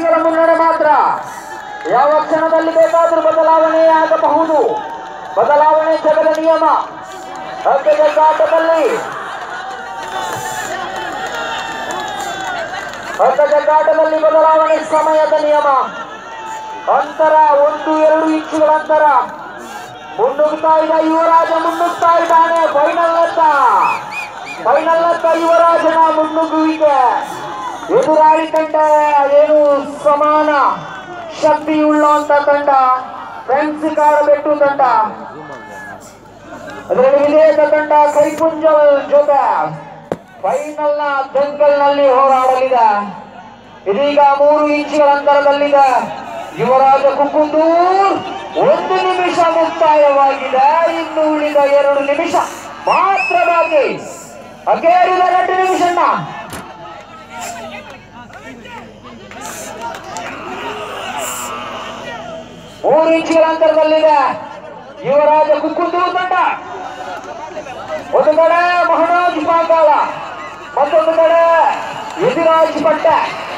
ಅಂಕಗಳ ಮುನ್ನಡೆ ಮಾತ್ರ ಯಾವ ಕ್ಷಣದಲ್ಲಿ ಬೇಕಾದರೂ ಬದಲಾವಣೆ ಆಗಬಹುದು ಬದಲಾವಣೆ ಜಗದ ನಿಯಮ ಹಗ್ಗಜಗ್ಗಾಟದಲ್ಲಿ ಹಗ್ಗಜಗ್ಗಾಟದಲ್ಲಿ ಬದಲಾವಣೆ ಸಮಯದ ನಿಯಮ ಅಂತರ ಒಂದು ಎರಡು ಇಂಚುಗಳ ಅಂತರ ಮುನ್ನುಗ್ತಾ ಇದ್ದ ಯುವರಾಜ ಮುನ್ನುಗ್ತಾ ಇದ್ದಾನೆ ಫೈನಲ್ ಅಂತ ಫೈನಲ್ ಅಂತ ಯುವರಾಜನ ಮುನ್ನುಗ್ಗುವಿಕೆ ಎದುರಾಳಿ ತಂಡ ಏನು ಸಮಾನ ಶಕ್ತಿಯುಳ್ಳುವಂತ ತಂಡ ಫ್ರೆಂಡ್ಸ್ ಕಾಡಬೆಟ್ಟು ತಂಡ ಅದರಲ್ಲಿ ವಿಜೇತ ತಂಡ ಕೈಪುಂಜಲ್ ಜೊತೆ ಫೈನಲ್ ನ ದಂಗಲ್ ನಲ್ಲಿ ಹೋರಾಡಲಿದೆ ಇದೀಗ ಮೂರು ಇಂಚುಗಳ ಅಂತರದಲ್ಲಿದೆ ಯುವರಾಜ ಕುಕ್ಕುಂದೂರ್ ಒಂದು ನಿಮಿಷ ಮುಕ್ತಾಯವಾಗಿದೆ ಇನ್ನು ಉಳಿದ ಎರಡು ನಿಮಿಷ ಮಾತ್ರ ಬಾಕಿ ಅಗೇರಿದ ಎರಡು ನಿಮಿಷನ ಮೂರು ಇಂಚುಗಳ ಅಂತರದಲ್ಲಿದೆ ಯುವರಾಜ ಕುಕ್ಕುಂದೂರ್ ತಂಡ ಒಂದು ಕಡೆ ಮಹನಾಜ್ ಪಾಂಗಾಳ ಮತ್ತೊಂದು ಕಡೆ ಯತಿರಾಜ್ ಪಟ್ಟ